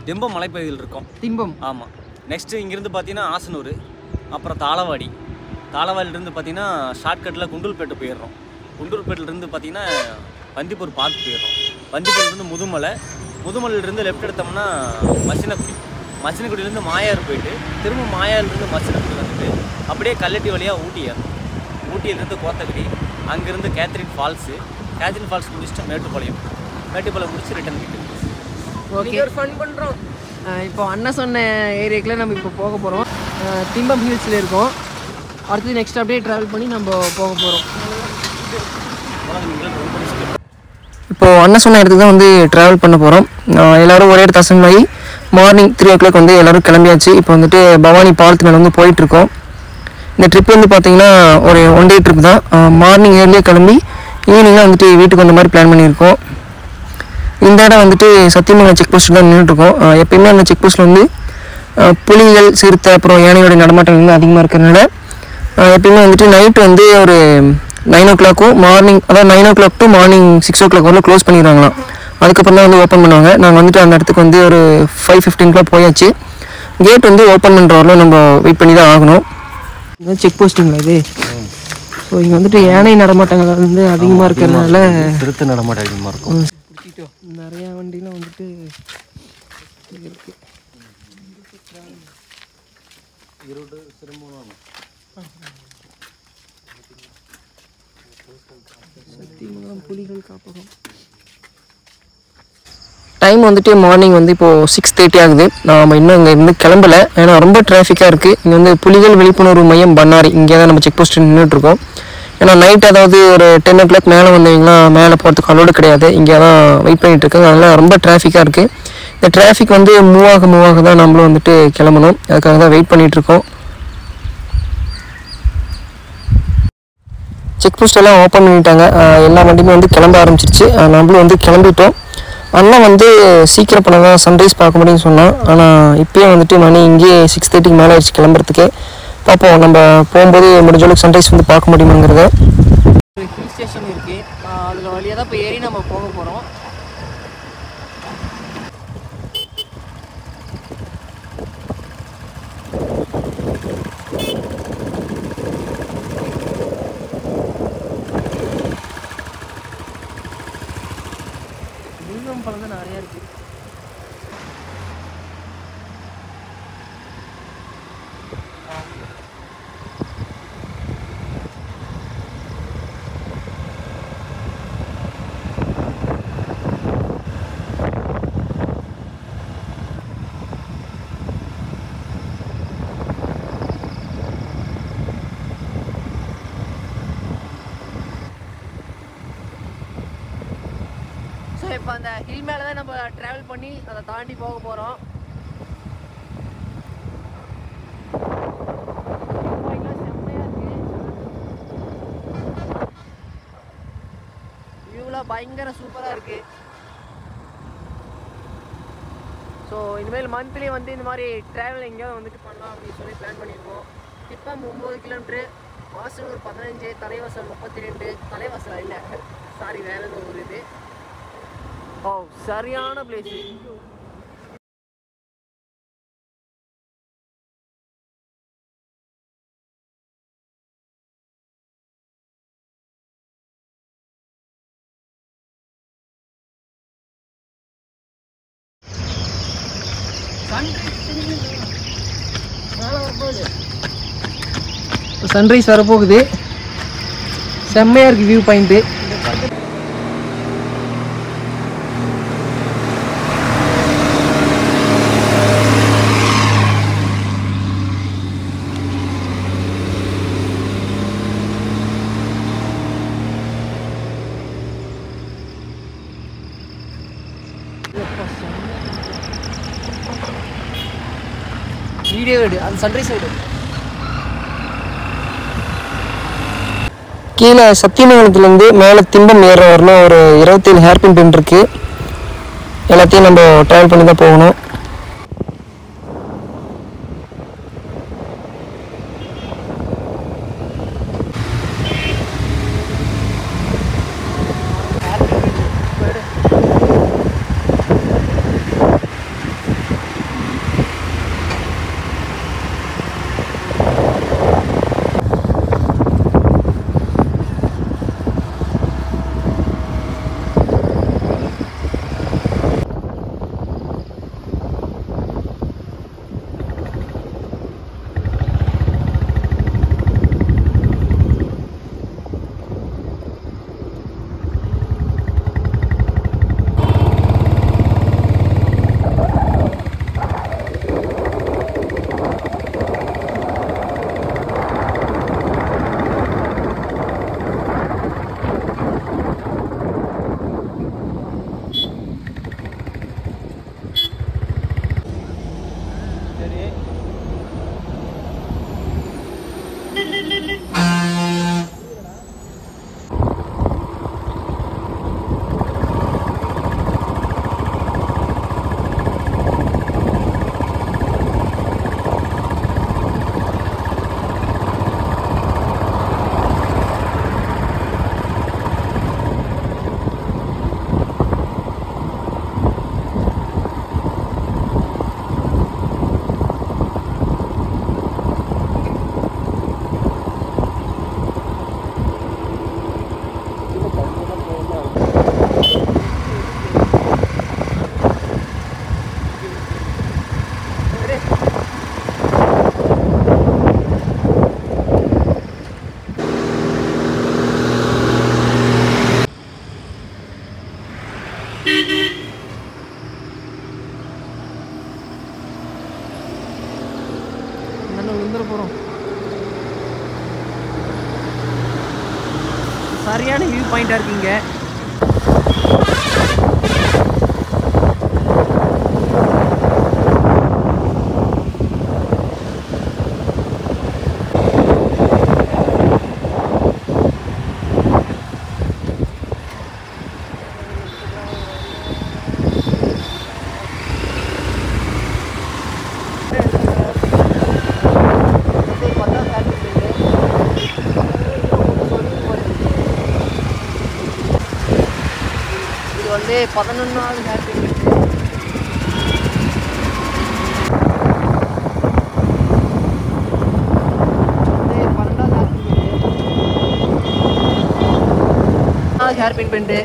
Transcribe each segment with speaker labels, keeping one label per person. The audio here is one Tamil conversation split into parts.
Speaker 1: திம்பம் மலைப்பகுதியில் இருக்கோம்
Speaker 2: திம்பம்
Speaker 1: ஆமாம் நெக்ஸ்ட்டு இங்கேருந்து பார்த்தீங்கன்னா ஆசனூர் அப்புறம் தாளவாடி தாளவாடியிலேருந்து பார்த்தீங்கன்னா ஷார்ட்கட்டில் குண்டூர்பேட்டை போயிடுறோம் குண்டூர்பேட்டிலேருந்து பார்த்தீங்கன்னா பந்திப்பூர் பார்க் போயிடுறோம் பந்திப்பூர்லேருந்து முதுமலை முதுமலையிலேருந்து லெஃப்ட் எடுத்தோம்னா மசினக்குடி மசினக்குடியிலேருந்து மாயார் போயிட்டு திரும்ப மாயாரிலேருந்து மசினக்குடி வந்துட்டு அப்படியே கல்லட்டி வழியாக ஊட்டி ஏறணும் ஊட்டியிலேருந்து கோத்தகிரி அங்கேருந்து கேத்ரின் ஃபால்ஸு கேத்ரின் ஃபால்ஸ் முடிச்சுட்டு மேட்டுப்பாளையம் மேட்டுப்பாளையம் முடிச்சு ரிட்டர்ன் வீட்டுக்கு
Speaker 2: ஓகே ஃபன் பண்ணுறோம் இப்போ அண்ணன் சொன்ன ஏரியாக்குள்ள நம்ம இப்போ போக போகிறோம் திம்பம் ஹில்ஸில் இருக்கோம் அடுத்தது நெக்ஸ்ட் அப்படியே ட்ராவல் பண்ணி நம்ம போக போகிறோம் இப்போது அண்ணன் சொன்ன இடத்துக்கு தான் வந்து ட்ராவல் பண்ண போகிறோம் எல்லோரும் ஒரே இடத்து அசங்கமாகி மார்னிங் த்ரீ ஓ கிளாக் வந்து எல்லோரும் கிளம்பியாச்சு இப்போ வந்துட்டு பவானி பாலத்து மேலே வந்து போயிட்டுருக்கோம் இந்த ட்ரிப் வந்து பார்த்தீங்கன்னா ஒரு ஒன் டே ட்ரிப் தான் மார்னிங் ஏர்லியாக கிளம்பி ஈவினிங்காக வந்துட்டு வீட்டுக்கு வந்த மாதிரி பிளான் பண்ணியிருக்கோம் இந்த இடம் வந்துட்டு சத்தியமங்கலம் செக் போஸ்ட் தான் நின்றுட்டுருக்கோம் எப்பயுமே அந்த செக் போஸ்ட்டில் வந்து அஹ், புலிகள் சிறுத்தை அப்புறம் யானையோட நடமாட்டம் வந்து அதிகமாக இருக்கிறதுனால அஹ், எப்பயுமே வந்துட்டு நைட்டு வந்து ஒரு நைன் ஓ கிளாக்கும் மார்னிங் அதாவது nine o'clock to morning six o'clock வரலாம் க்ளோஸ் பண்ணிடுவாங்களாம் அதுக்கப்புறம் தான் வந்து ஓப்பன் பண்ணுவாங்க நாங்கள் வந்துட்டு அந்த இடத்துக்கு வந்து ஒரு ஃபைவ் ஃபிஃப்டீன்க்குலாம் போயாச்சு கேட் வந்து ஓப்பன் பண்ணுற வரலும் நம்ம வெயிட் பண்ணி தான் ஆகணும் இது செக் போஸ்ட்டுங்களா இது ஸோ இங்கே வந்துட்டு யானை நடமாட்டங்கள் வந்து அதிகமாக இருக்கிறதுனால
Speaker 1: திருத்த நடமாட்டம் அதிகமாக இருக்கும்
Speaker 2: நிறைய வண்டிலாம் வந்துட்டு இருக்கு சத்தியமங்கலம் புலிகள் காப்பகம் டைம் வந்துட்டு மார்னிங் வந்து இப்போது சிக்ஸ் தேர்ட்டி ஆகுது நாம் இன்னும் இங்கே இருந்து கிளம்பல ஏன்னா ரொம்ப டிராஃபிக்காக இருக்குது இங்கே வந்து புலிகள் விழிப்புணர்வு மையம் பண்ணாரி இங்கே தான் நம்ம செக் போஸ்ட் நின்றுட்டுருக்கோம் ஏன்னா நைட் அதாவது ஒரு டென் ஓ கிளாக் மேலே வந்தீங்கன்னா மேலே போகிறதுக்கு அலோடு கிடையாது இங்கே தான் வெயிட் பண்ணிட்டு இருக்காங்க அதனால் ரொம்ப டிராஃபிக்காக இருக்குது இந்த டிராஃபிக் வந்து மூவ் ஆக மூவ் ஆக தான் நம்மளும் வந்துட்டு கிளம்பணும் அதுக்காக தான் வெயிட் பண்ணிட்டு இருக்கோம் செக் போஸ்ட் எல்லாம் ஓப்பன் பண்ணிட்டாங்க ஆஹ் எல்லா வண்டியுமே வந்து கிளம்ப ஆரம்பிச்சிருச்சு ஆஹ் நம்மளும் வந்து கிளம்பிட்டோம் அண்ணன் வந்து சீக்கிரம் பண்ண தான் சன்ரைஸ் பார்க்க முடியும்னு சொன்னான் ஆனால் இப்பயே வந்துட்டு மணி இங்கேயே சிக்ஸ் தேர்ட்டிக்கு மேலே ஆயிடுச்சு கிளம்புறதுக்கு பார்ப்போம் நம்ம போகும்போது முடிஞ்ச அளவுக்கு சன்ரைஸ் வந்து பார்க்க முடியுமாங்கிறத ஹில் ஸ்டேஷன் இருக்குது அதில் வழியாக தான் இப்போ ஏறி நம்ம போக போகிறோம் முருங்கம் பழம் தான் நிறையா இருக்குது ஸோ இப்போ அந்த ஹில் மேலே தான் நம்ம ட்ராவல் பண்ணி அதை தாண்டி போக போகிறோம் வியூலாம் பயங்கர சூப்பராக இருக்கு ஸோ இனிமேல் மந்த்லி வந்து இந்த மாதிரி ட்ராவல் எங்கேயாவது வந்துட்டு பண்ணலாம் அப்படின்னு சொல்லி பிளான் பண்ணியிருக்கோம் திப்பம் ஒம்பது கிலோமீட்ரு வாசல் ஒரு பதினஞ்சு தலைவாசல் முப்பத்தி ரெண்டு தலைவாசல் இல்லை சாரி வேற ஏதோ ஒரு இது ஓ சரியான பிளேஸ் சன்ரைஸ் வரப்போகுது செம்மையாக இருக்குது வியூ பாயிண்ட்டு வீடியோ எடு அந்த சன்ரைஸ் எடு கீழே சத்தியமங்கலத்துலேருந்து மேலே திம்பம் ஏற வரணும் ஒரு இருபத்தேழு ஹேர்பின் பின் இருக்கு எல்லாத்தையும் நம்ம ட்ராவல் பண்ணி தான் போகணும் சரியான வியூ பாயிண்டாக இருக்குங்க இது வந்து பதினொன்றாவது hair pin hair pin bend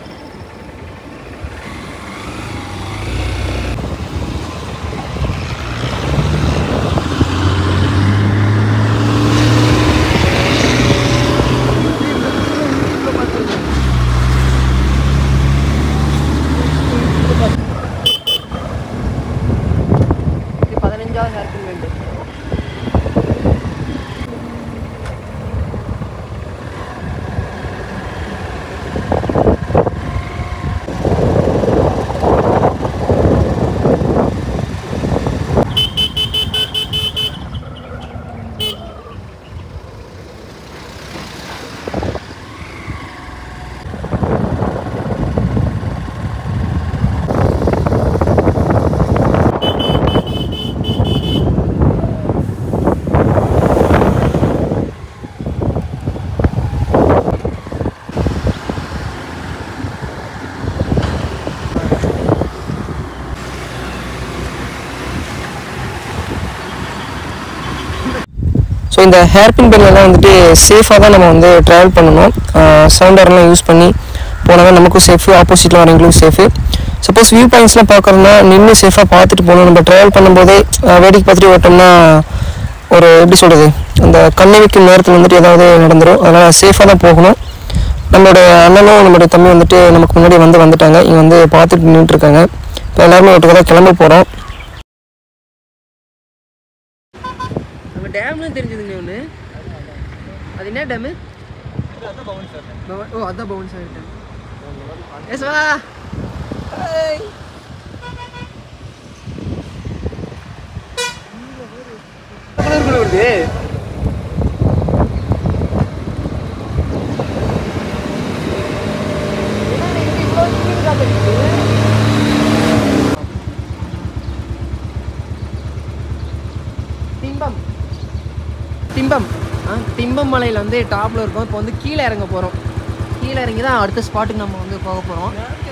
Speaker 2: இது பதினஞ்சாவது ஹேர் பின் பெண்டு ஸோ இந்த ஹேர்பின் பெல்லாம் வந்துட்டு சேஃபாக தான் நம்ம வந்து ட்ராவல் பண்ணணும் சவுண்டர்லாம் யூஸ் பண்ணி போனால் தான் நமக்கும் சேஃபு ஆப்போசிட்டில் வரவங்களுக்கும் சேஃபு சப்போஸ் வியூ பாயிண்ட்ஸ்லாம் பார்க்குறோம்னா நின்று சேஃபாக பார்த்துட்டு போகணும் நம்ம ட்ராவல் பண்ணும்போதே அஹ், வேடிக்கை பார்த்துட்டு ஓட்டோம்னா ஒரு எப்படி சொல்கிறது அந்த கண்ணை வைக்கும் நேரத்தில் வந்துட்டு ஏதாவது நடந்துடும் அதனால் சேஃபாக தான் போகணும் நம்மளோட அண்ணனும் நம்மளுடைய தம்பி வந்துட்டு நமக்கு முன்னாடி வந்து வந்துட்டாங்க இங்கே வந்து பார்த்துட்டு நின்றுட்டுருக்காங்க இப்போ எல்லாருமே ஒட்டுக்க தான் கிளம்ப போகிறோம் நம்ம டேம்னு தெரிஞ்சதுங்க ஒன்று அது என்ன டேமு ஓ அதான் பவுன் சார் டேம் எஸ் வா வருது திம்பம் திம்பம் ஆ திம்பம் மலையில் வந்து டாப்பில் இருக்கோம் இப்போ வந்து கீழே இறங்க போகிறோம் கீழே இறங்கி தான் அடுத்த ஸ்பாட்டுக்கு நம்ம வந்து போக போகிறோம்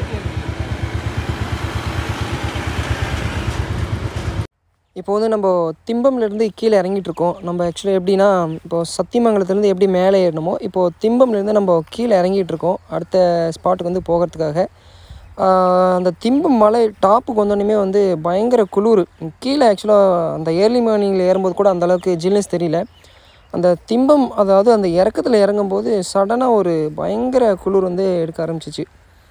Speaker 2: இப்போ வந்து நம்ம திம்பம்லேருந்து கீழே இறங்கிட்டு இருக்கோம் நம்ம ஆக்சுவலி எப்படின்னா இப்போ சத்தியமங்கலத்துலேருந்து எப்படி மேலே ஏறணுமோ இப்போது திம்பம்லேருந்து நம்ம கீழே இறங்கிட்டு இருக்கோம் அடுத்த ஸ்பாட்டுக்கு வந்து போகிறதுக்காக ஆஹ் அந்த திம்பம் மலை டாப்புக்கு வந்தோடனே வந்து பயங்கர குளிர் கீழே ஆக்சுவலாக அந்த ஏர்லி மார்னிங்கில் ஏறும்போது கூட அந்த அளவுக்கு ஜில்னஸ் தெரியல அந்த திம்பம் அதாவது அந்த இறக்கத்தில் இறங்கும்போது சடனாக ஒரு பயங்கர குளிர் வந்து எடுக்க ஆரம்பிச்சிச்சு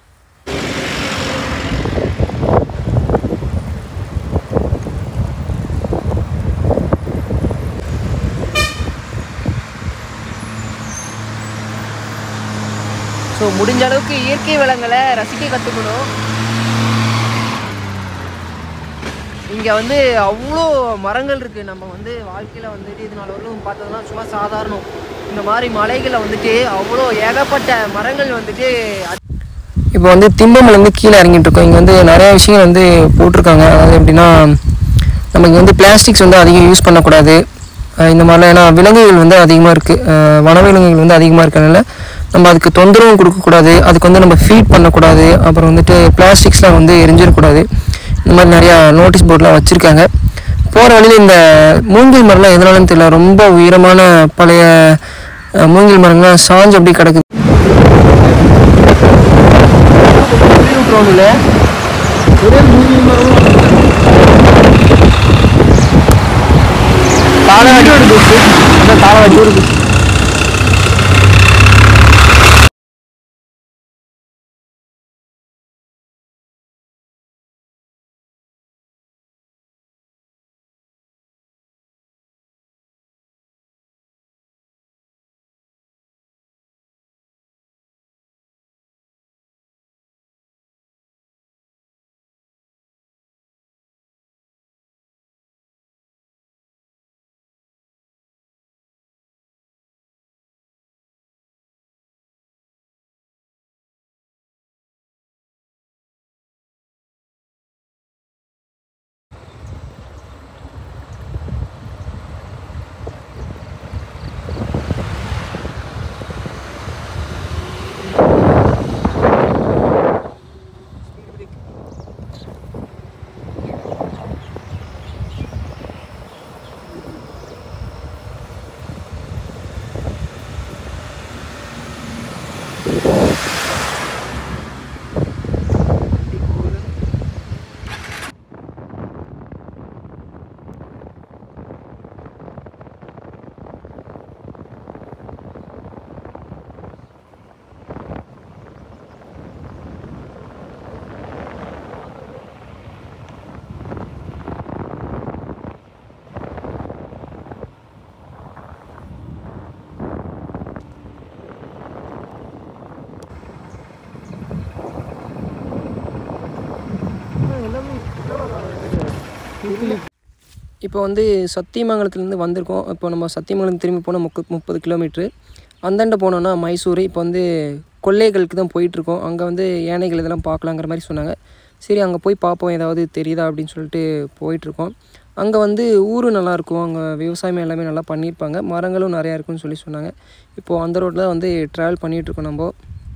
Speaker 2: ஸோ முடிஞ்ச அளவுக்கு இயற்கை வளங்களை ரசிக்க கற்றுக்கணும் இங்கே வந்து அவ்வளோ மரங்கள் இருக்குது நம்ம வந்து வாழ்க்கையில் வந்துட்டு இது நாள் வரலும் பார்த்ததுனா சும்மா சாதாரணம் இந்த மாதிரி மலைகளை வந்துட்டு அவ்வளோ ஏகப்பட்ட மரங்கள் வந்துட்டு இப்போ வந்து திம்பம்லேருந்து கீழே இறங்கிட்டு இருக்கோம் இங்கே வந்து நிறைய விஷயங்கள் வந்து போட்டிருக்காங்க அதாவது எப்படின்னா நம்ம இங்கே வந்து பிளாஸ்டிக்ஸ் வந்து அதிகம் யூஸ் பண்ணக்கூடாது அஹ் இந்த மாதிரிலாம் ஏன்னா விலங்குகள் வந்து அதிகமாக இருக்குது வனவிலங்குகள் வந்து அதிகமாக இருக்கறனால நம்ம அதுக்கு தொந்தரவும் கொடுக்கக்கூடாது அதுக்கு வந்து நம்ம ஃபீட் பண்ணக்கூடாது அப்புறம் வந்துட்டு பிளாஸ்டிக்ஸ்லாம் வந்து எரிஞ்சிடக்கூடாது இந்த மாதிரி நிறையா நோட்டீஸ் போர்ட்லாம் வச்சுருக்காங்க போகிற வழியில் இந்த மூங்கில் மரம்லாம் எதனாலன்னு தெரியல ரொம்ப உயரமான பழைய அஹ், மூங்கில் மரங்கள்லாம் சாஞ்சு அப்படி கிடக்குது தாளவாடி தாளவாடி இப்போ வந்து சத்தியமங்கலத்துலேருந்து வந்திருக்கோம் இப்போ நம்ம சத்தியமங்கலம் திரும்பி போனால் முக்கு முப்பது கிலோமீட்ரு அந்தாண்ட போனோன்னா மைசூர் இப்போ வந்து கொள்ளைகளுக்கு தான் போயிட்டுருக்கோம் அங்கே வந்து யானைகள் இதெல்லாம் பார்க்கலாங்கிற மாதிரி சொன்னாங்க சரி அங்கே போய் பார்ப்போம் ஏதாவது தெரியுதா அப்படின்னு சொல்லிட்டு போயிட்டுருக்கோம் அங்கே வந்து ஊரும் நல்லாயிருக்கும் அங்கே விவசாயம் எல்லாமே நல்லா பண்ணியிருப்பாங்க மரங்களும் நிறையா இருக்குன்னு சொல்லி சொன்னாங்க இப்போது அந்த ரோட்டில் வந்து ட்ராவல் பண்ணிகிட்ருக்கோம் நம்ம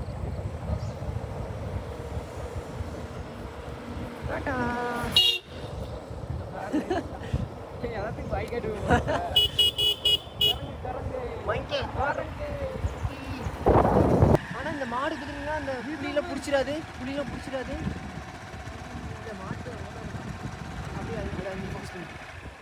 Speaker 2: ஆனால் இந்த மாடு குதிரைங்களா அந்த புளியெல்லாம் பிடிச்சிடாது புளியெல்லாம் பிடிச்சிடாது இந்த மாட்டு அப்படியே அது ஒரு அஞ்சு நிமிஷம் சொல்லு.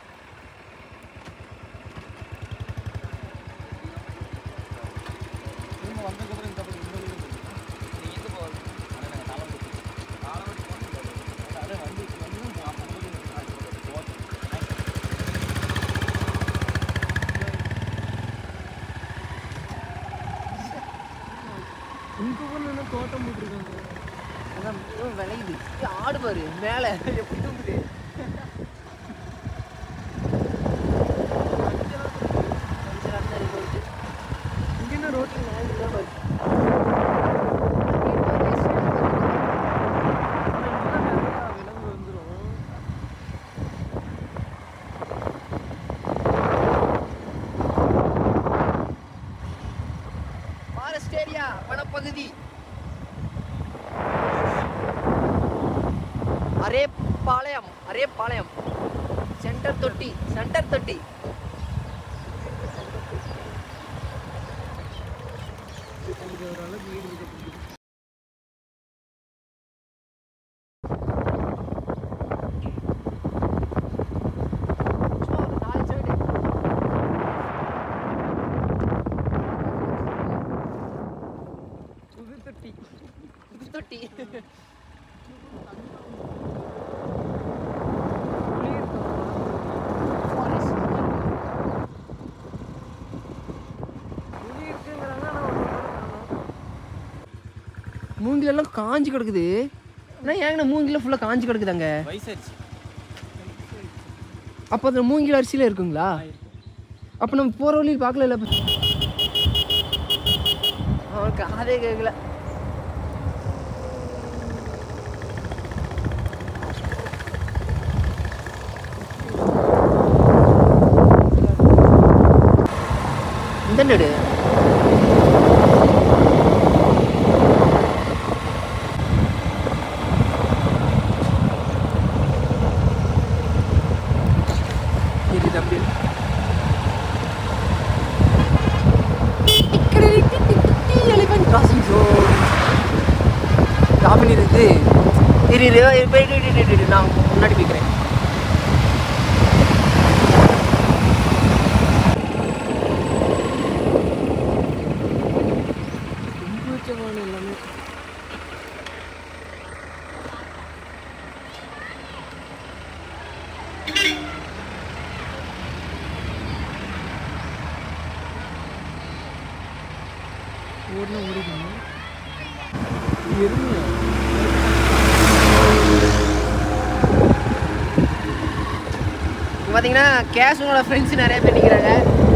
Speaker 2: இங்க கூட என்ன தோட்டம் போட்டுருக்காங்க அதான் ஏதோ விளையுது ஏய், ஆடு பாரு மேலே எப்படி தூங்குது இங்க என்ன ரோட்ல நாய் தான் பாரு ஃபாரஸ்ட் ஏரியா வனப்பகுதி Arepalayam Arepalayam centre தொட்டி சென்டர் தொட்டி புது தொட்டி புது தொட்டி மூங்கில் எல்லாம் காஞ்சி கிடக்குது ஆனால் ஏங்கண்ணா மூங்கில ஃபுல்லாக காஞ்சி கிடக்குதாங்க
Speaker 1: வயசாச்சு
Speaker 2: அப்போ அந்த மூங்கில் அரிசியில் இருக்குங்களா அப்போ நம்ம போகிற வழியில் பார்க்கல இல்லை அவனுக்கு காதே கேட்கல இந்த நடு தெரியுது அப்படியே எலிஃபென்ட் கிராசிங் ஜோன் காமினி இருக்கு இரு இரு இரு, போய் இரு, இரு, இரு, இரு, நான் முன்னாடி போய்க்கிறேன் எல்லாமே ஓடினா ஓடிக்கணும் எருமையா பார்த்தீங்கன்னா கேஷுனோட ஃப்ரெண்ட்ஸ் நிறைய பேர் நிற்கிறாங்க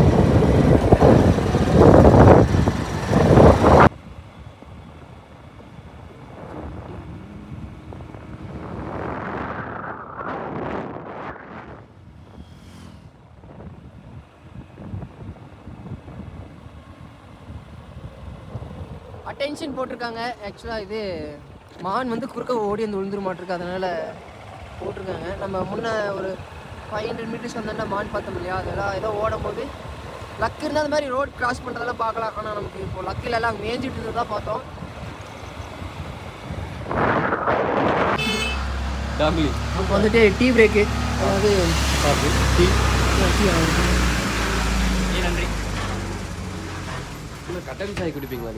Speaker 2: அட்டென்ஷன் போட்டிருக்காங்க ஆக்சுவலாக இது மான் வந்து குறுக்க ஓடி வந்து விழுந்துரு மாட்டிருக்கு அதனால போட்டிருக்காங்க நம்ம முன்ன ஒரு ஃபைவ் ஹண்ட்ரட் மீட்டர்ஸ் வந்தோம்னா மான் பார்த்தோம் இல்லையா அதெல்லாம் ஏதோ ஓடும் போது லக் இருந்தால் அந்த மாதிரி ரோட் கிராஸ் பண்ணுறதெல்லாம் பார்க்கலாம் ஆனால் நமக்கு இப்போ லக் இல்லைலாம் மேய்ஞ்சிட்டு இருந்ததா பார்த்தோம் இப்போ வந்துட்டு டீ பிரேக்கு அதாவது டீ
Speaker 1: நன்றி
Speaker 3: கட்டன் சாய் குடிப்பீங்களா